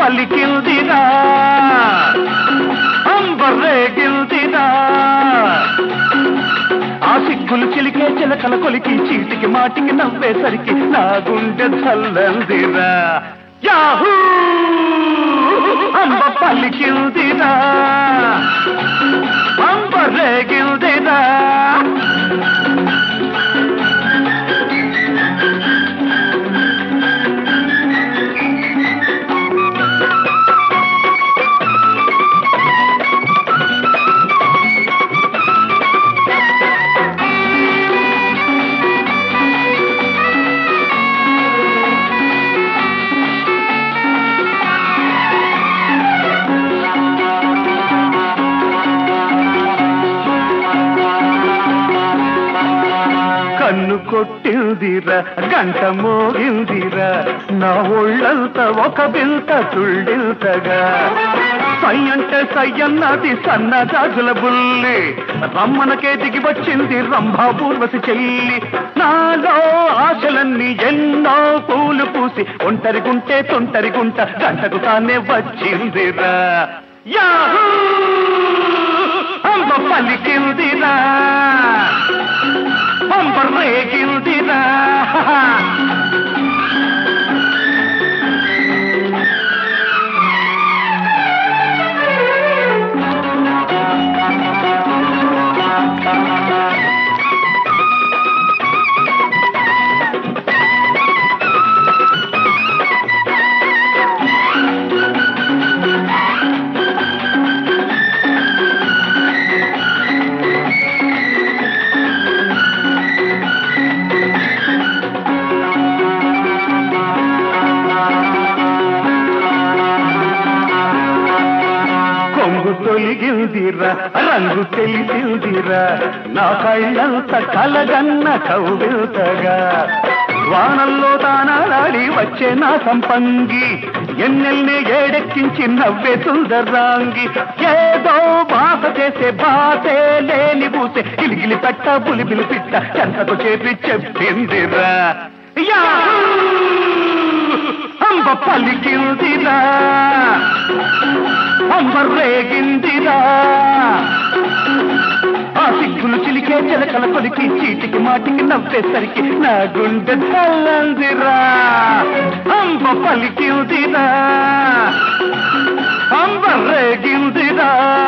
పలికిందిరా అంబర్రేగిల్దిరా ఆ సిగ్గులు చిలికే చిలకల కొలికి చీటికి మాటికి నవ్వేసరికి నా గుండె చల్లందిరా యాహూ అంబ పలికిందిరా అంబర్రేగిల్దిరా కన్ను కొట్టిందిరా గంట మోగిందిరా నా ఒళ్ళంతా ఒక బిల్త తుళ్ళిల్తగా సై అంటే సై అన్నది సన్న గాజుల బుల్లి రమ్మనకే దిగి వచ్చింది రంభా పూర్వసి చెల్లి నాలో ఆశలన్నీ ఎన్నో పూలు పూసి ఒంటరిగుంటే తొంటరిగుంట గంటకు తానే వచ్చిందిరా యాహూ అంబ పలికిందిరా పంపర్ రేగిందిరా కొంగు తొలిగిందిరా రంగు తెలిసిందిరా నా కళ్ళంత కలగన్న కౌగిల్తగా వానల్లో తానాలాడి వచ్చే నా సంపంగి ఎన్నెల్ని ఏడెక్కించి నవ్వే సుందరాంగి ఏదో బాస చేసే బాసే లేని బూసే గిలిగిలి పెట్ట పులిపిలి పిట్ట చెంతకు చేపి చెప్పిందిరా యాహూ! అంబ పలికిందిరా అంబర్రేగిందిరా ఆ సిగ్గులు చిలికే చిలకల కొలికి చీటికి మాటికి నవ్వేసరికి నా గుండె చల్లందిరా అంబ పలికిందిరా అంబర్రేగిందిరా